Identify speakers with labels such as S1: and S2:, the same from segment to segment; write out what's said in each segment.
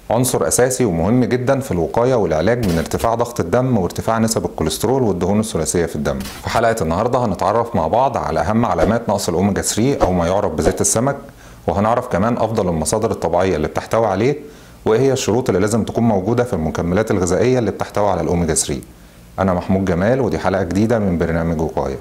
S1: عنصر اساسي ومهم جدا في الوقايه والعلاج من ارتفاع ضغط الدم وارتفاع نسب الكوليسترول والدهون الثلاثيه في الدم في حلقه النهارده هنتعرف مع بعض على اهم علامات نقص الاوميجا 3 او ما يعرف بزيت السمك وهنعرف كمان افضل المصادر الطبيعيه اللي بتحتوي عليه وايه هي الشروط اللي لازم تكون موجوده في المكملات الغذائيه اللي بتحتوي على الاوميجا 3 انا محمود جمال ودي حلقه جديده من برنامج وقايه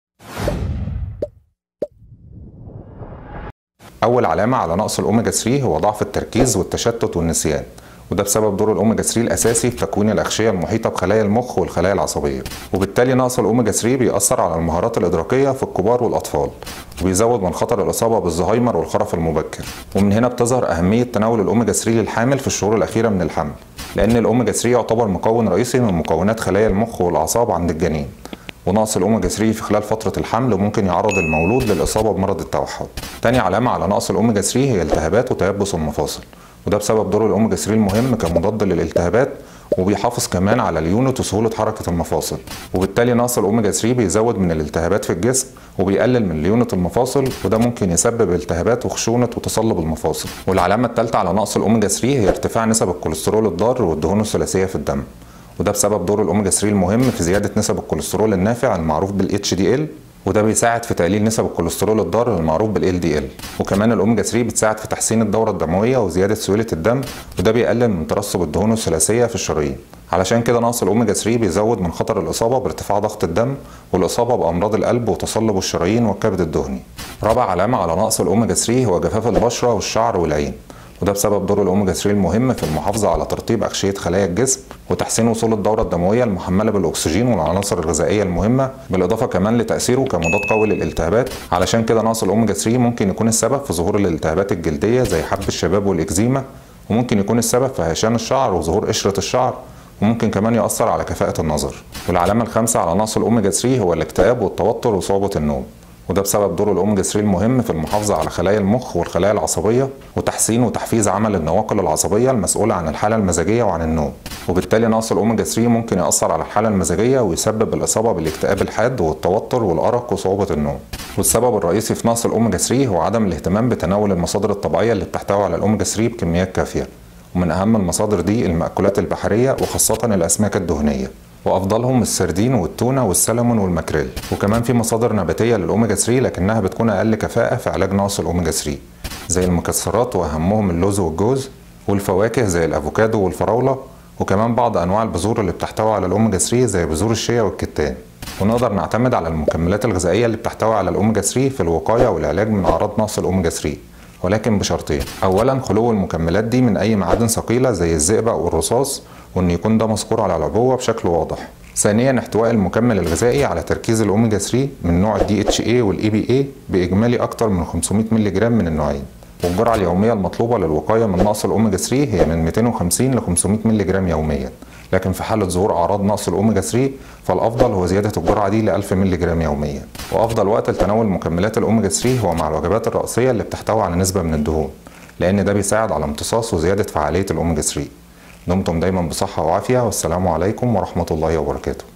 S1: اول علامه على نقص الاوميجا 3 هو ضعف التركيز والتشتت والنسيان وده بسبب دور الاوميجا 3 الاساسي في تكوين الاغشيه المحيطه بخلايا المخ والخلايا العصبيه وبالتالي نقص الاوميجا 3 بيأثر على المهارات الادراكيه في الكبار والاطفال وبيزود من خطر الاصابه بالزهايمر والخرف المبكر ومن هنا بتظهر اهميه تناول الاوميجا 3 للحامل في الشهور الاخيره من الحمل لان الاوميجا 3 يعتبر مكون رئيسي من مكونات خلايا المخ والاعصاب عند الجنين ونقص الاوميجا 3 في خلال فتره الحمل ممكن يعرض المولود للاصابه بمرض التوحد. تاني علامه على نقص الاوميجا 3 هي التهابات وتيبس المفاصل وده بسبب دور الاوميجا 3 المهم كمضاد للالتهابات وبيحافظ كمان على اليونت وسهوله حركه المفاصل وبالتالي نقص الاوميجا 3 بيزود من الالتهابات في الجسم وبيقلل من ليونه المفاصل وده ممكن يسبب التهابات وخشونه وتصلب المفاصل والعلامه الثالثه على نقص الاوميجا 3 هي ارتفاع نسب الكوليسترول الضار والدهون الثلاثيه في الدم وده بسبب دور الاوميجا 3 المهم في زياده نسب الكوليسترول النافع المعروف بالاتش دي ال وده بيساعد في تقليل نسب الكوليسترول الضار المعروف بالال دي ال وكمان الاوميجا 3 بتساعد في تحسين الدوره الدمويه وزياده سيوله الدم وده بيقلل من ترسب الدهون الثلاثيه في الشرايين علشان كده نقص الاوميجا 3 بيزود من خطر الاصابه بارتفاع ضغط الدم والاصابه بامراض القلب وتصلب الشرايين والكبد الدهني رابع علامه على نقص الاوميجا 3 هو جفاف البشره والشعر والعين وده بسبب دور الاوميجا 3 المهم في المحافظه على ترطيب اغشيه خلايا الجسم وتحسين وصول الدوره الدمويه المحمله بالاكسجين والعناصر الغذائيه المهمه بالاضافه كمان لتاثيره كمضاد قوي للالتهابات علشان كده نقص الاوميجا 3 ممكن يكون السبب في ظهور الالتهابات الجلديه زي حب الشباب والاكزيما وممكن يكون السبب في هشان الشعر وظهور قشره الشعر وممكن كمان يأثر على كفاءة النظر والعلامة الخامسة على نقص الأوميجا 3 هو الاكتئاب والتوتر وصعوبة النوم وده بسبب دور الاوميجا 3 المهم في المحافظه على خلايا المخ والخلايا العصبيه وتحسين وتحفيز عمل النواقل العصبيه المسؤوله عن الحاله المزاجيه وعن النوم وبالتالي نقص الاوميجا 3 ممكن ياثر على الحاله المزاجيه ويسبب الاصابه بالاكتئاب الحاد والتوتر والارق وصعوبه النوم والسبب الرئيسي في نقص الاوميجا 3 هو عدم الاهتمام بتناول المصادر الطبيعيه اللي بتحتوي على الاوميجا 3 بكميات كافيه ومن اهم المصادر دي المأكولات البحريه وخاصه الاسماك الدهنيه وافضلهم السردين والتونه والسلمون والماكريل وكمان في مصادر نباتيه للاوميجا 3 لكنها بتكون اقل كفاءه في علاج نقص الاوميجا 3 زي المكسرات واهمهم اللوز والجوز والفواكه زي الافوكادو والفراوله وكمان بعض انواع البذور اللي بتحتوي على الاوميجا 3 زي بذور الشيا والكتان ونقدر نعتمد على المكملات الغذائيه اللي بتحتوي على الاوميجا 3 في الوقايه والعلاج من اعراض نقص الاوميجا 3 ولكن بشرطين اولا خلو المكملات دي من اي معادن ثقيله زي الزئبق والرصاص وان يكون ده مذكور على العبوه بشكل واضح ثانيا احتواء المكمل الغذائي على تركيز الاوميجا 3 من نوع الدي اتش اي والاي بي اي باجمالي اكتر من 500 مللي جرام من النوعين والجرعه اليوميه المطلوبه للوقايه من نقص الاوميجا 3 هي من 250 ل 500 مللي جرام يوميا لكن في حالة ظهور أعراض نقص الأوميجا 3 فالأفضل هو زيادة الجرعة دي ل 1000 مللي جرام يوميا وأفضل وقت لتناول مكملات الأوميجا 3 هو مع الوجبات الرئيسية اللي بتحتوي على نسبة من الدهون لأن ده بيساعد على امتصاص وزيادة فعالية الأوميجا 3 دمتم دايما بصحة وعافية والسلام عليكم ورحمة الله وبركاته